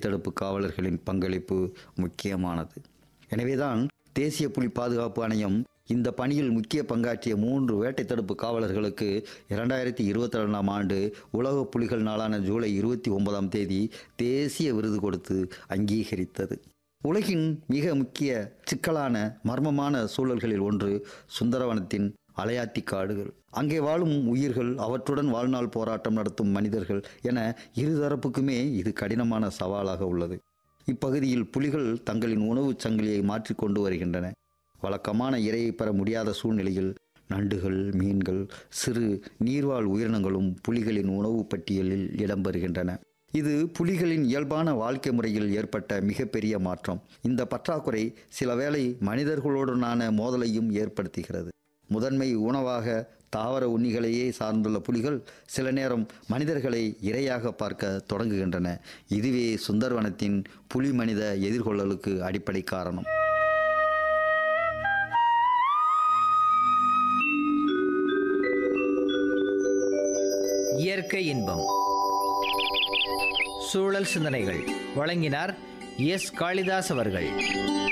தடுப்பு காவலர்களின் பங்களிப்பு முக்கியமானது எனவேதான் தேசிய புலி பாதுகாப்பு ஆணையம் இந்த பணியில் முக்கிய பங்காற்றிய மூன்று வேட்டை தடுப்பு காவலர்களுக்கு இரண்டாயிரத்தி இருபத்தி ரெண்டாம் ஆண்டு உலக புலிகள் நாளான ஜூலை இருபத்தி ஒன்பதாம் தேதி தேசிய விருது கொடுத்து அங்கீகரித்தது உலகின் மிக முக்கிய சிக்கலான மர்மமான சூழல்களில் ஒன்று சுந்தரவனத்தின் அலையாத்தி காடுகள் அங்கே வாழும் உயிர்கள் அவற்றுடன் வாழ்நாள் போராட்டம் நடத்தும் மனிதர்கள் என இருதரப்புக்குமே இது கடினமான சவாலாக உள்ளது இப்பகுதியில் புலிகள் தங்களின் உணவுச் சங்கிலியை மாற்றிக்கொண்டு வருகின்றன வழக்கமான இரையை பெற முடியாத சூழ்நிலையில் நண்டுகள் மீன்கள் சிறு நீர்வாழ் உயிரினங்களும் புலிகளின் உணவு பட்டியலில் இடம்பெறுகின்றன இது புலிகளின் இயல்பான வாழ்க்கை முறையில் ஏற்பட்ட மிகப்பெரிய மாற்றம் இந்த பற்றாக்குறை சில வேளை மனிதர்களுடனான மோதலையும் ஏற்படுத்துகிறது முதன்மை உணவாக தாவர உண்ணிகளையே சார்ந்துள்ள புலிகள் சில நேரம் மனிதர்களை இரையாக பார்க்க தொடங்குகின்றன இதுவே சுந்தர்வனத்தின் புலி மனித எதிர்கொள்ளலுக்கு அடிப்படை காரணம் இயற்கை இன்பம் சூழல் சிந்தனைகள் வழங்கினார் எஸ் காளிதாஸ் அவர்கள்